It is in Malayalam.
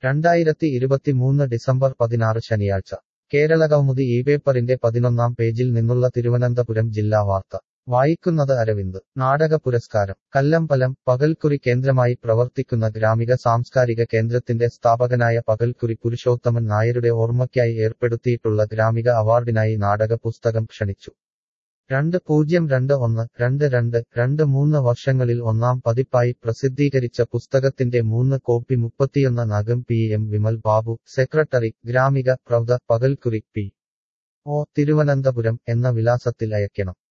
രണ്ടായിരത്തി ഇരുപത്തിമൂന്ന് ഡിസംബർ പതിനാറ് ശനിയാഴ്ച കേരളകൗമുദി ഈ പേപ്പറിന്റെ പതിനൊന്നാം പേജിൽ നിന്നുള്ള തിരുവനന്തപുരം ജില്ലാ വാർത്ത വായിക്കുന്നത് അരവിന്ദ് നാടക പുരസ്കാരം കല്ലമ്പലം പകൽക്കുറി കേന്ദ്രമായി പ്രവർത്തിക്കുന്ന ഗ്രാമിക സാംസ്കാരിക കേന്ദ്രത്തിന്റെ സ്ഥാപകനായ പകൽക്കുറി പുരുഷോത്തമൻ നായരുടെ ഓർമ്മയ്ക്കായി ഏർപ്പെടുത്തിയിട്ടുള്ള ഗ്രാമിക അവാർഡിനായി നാടക പുസ്തകം ക്ഷണിച്ചു രണ്ട് പൂജ്യം രണ്ട് ഒന്ന് രണ്ട് രണ്ട് രണ്ട് മൂന്ന് വർഷങ്ങളിൽ ഒന്നാം പതിപ്പായി പ്രസിദ്ധീകരിച്ച പുസ്തകത്തിന്റെ മൂന്ന് കോപ്പി മുപ്പത്തിയൊന്ന് നഗം P M Vimal Babu secretary Gramika പ്രൗഢ പകൽക്കുറി പി ഒ തിരുവനന്തപുരം എന്ന വിലാസത്തിൽ അയക്കണം